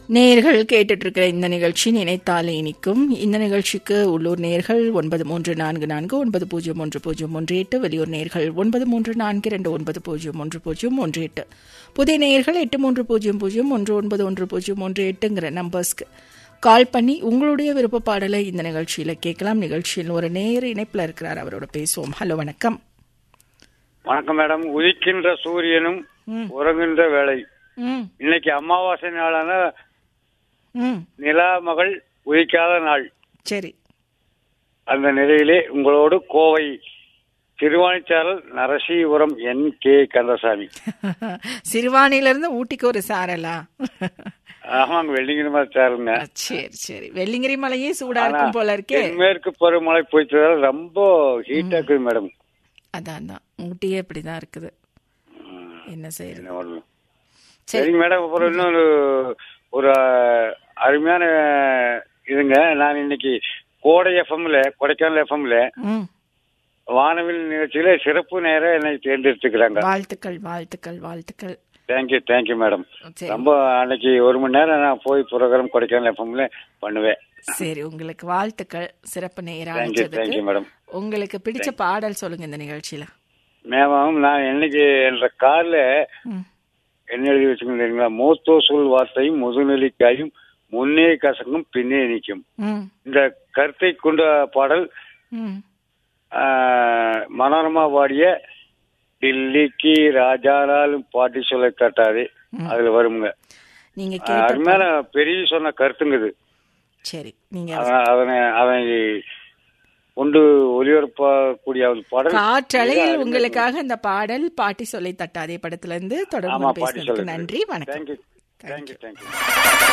நேர்கள் கேட்டுட்டு இருக்கிற இந்த நிகழ்ச்சி நினைத்தாலே இனிக்கும் இந்த நிகழ்ச்சிக்கு உள்ளூர் நேர்கள் ஒன்பது மூன்று நான்கு நான்கு ஒன்பது பூஜ்ஜியம் ஒன்று பூஜ்ஜியம் ஒன்று எட்டு வெளியூர் நேர்கள் ஒன்பது மூன்று நான்கு இரண்டு ஒன்பது பூஜ்ஜியம் ஒன்று பூஜ்ஜியம் ஒன்று எட்டு புதிய நேர்கள் எட்டு மூன்று பூஜ்ஜியம் பூஜ்ஜியம் ஒன்று ஒன்பது ஒன்று பூஜ்ஜியம் ஒன்று எட்டுங்கிற நம்பர்ஸ்க்கு கால் பண்ணி உங்களுடைய விருப்ப பாடலை இந்த நிகழ்ச்சியில கேட்கலாம் நிகழ்ச்சியில் ஒரு நேர இணைப்புல இருக்கிறார் அவரோட பேசுவோம் ஹலோ வணக்கம் வணக்கம் மேடம் உதிக்கின்ற சூரியனும் உறங்குகின்ற வேலை ம் இன்னைக்கு அமாவாசை நாளான ம் நிலா மகள் உதிக்காத நாள் சரி அந்த நிலையிலே உங்களோடு கோவை திருவாணிச்சாரல் நரசீபுரம் என் கே கந்தசாமி சிறுவாணில இருந்து ஊட்டிக்கு ஒரு சாரலா ஆமாங்க வெள்ளிங்கிரமா சாருங்க சரி சரி வெள்ளிங்கிரி மலையே சூடா இருக்கும் போல இருக்கே தென்மேற்கு பருவமழை போயிட்டதால ரொம்ப ஹீட்டா இருக்குது மேடம் அதான் அதான் ஊட்டியே இப்படிதான் இருக்குது என்ன செய்யறது என்ன பண்ணணும்? சரி சரிங்க மேடம் அப்புறம் இன்னொரு ஒரு அஹ், அருமையான இதுங்க நான் இன்னைக்கு கோடை எஃப்எம்ல கொடைக்கானல் எஃப்எம்ல ம் வானவில் நிகழ்ச்சியில சிறப்பு நேரம் என்னை தேர்ந்தெடுத்துக்கிறாங்க வாழ்த்துக்கள் வாழ்த்துக்கள் வாழ்த்துக்கள் தேங்க்யூ தேங்க்யூ மேடம் சரி ரொம்ப அன்னைக்கு ஒரு மணி நேரம் நான் போய் ப்ரோக்ராம் கொடைக்கானல் எஃப்எம்ல பண்ணுவேன் சரி உங்களுக்கு வாழ்த்துக்கள் சிறப்பு நேரம் தேங்க்யூ அழைச்சதுக்கு தேங்க்யூ மேடம் உங்களுக்கு பிடிச்ச பாடல் சொல்லுங்க இந்த நிகழ்ச்சியில மேம் நான் இன்னைக்கு என்ற கார்ல ம் என்ன எழுதி வச்சுக்கணும் தெரியுங்களா மூத்தோ சொல் வார்த்தையும் முதுநெல்லிக்காயும் முன்னே கசங்கும் பின்னே நிற்கும் ம் இந்த கருத்தை கொண்ட பாடல் ம் ஆஹ், மனோரமா பாடிய டில்லிக்கு ராஜாராலும் பாட்டி சொல்ல தட்டாது அதுல வருங்க நீங்க ஆஹ், கேட்ட அருமையான பெரிய சொன்ன கருத்துங்க இது சரி நீங்க அவன் அவனை அவன் கொண்டு ஒளிபரப்பக்கூடிய அவன் பாடல் காற்றலையில் உங்களுக்காக இந்த பாடல் பாட்டி சொல்லி தட்டாதே படத்துல இருந்து ஆமா தொடர்பு பாட்டி பேசுனதுக்கு சொல்ல நன்றி வணக்கம் தேங்க்யூ தேங்க்யூ தேங்க்யூ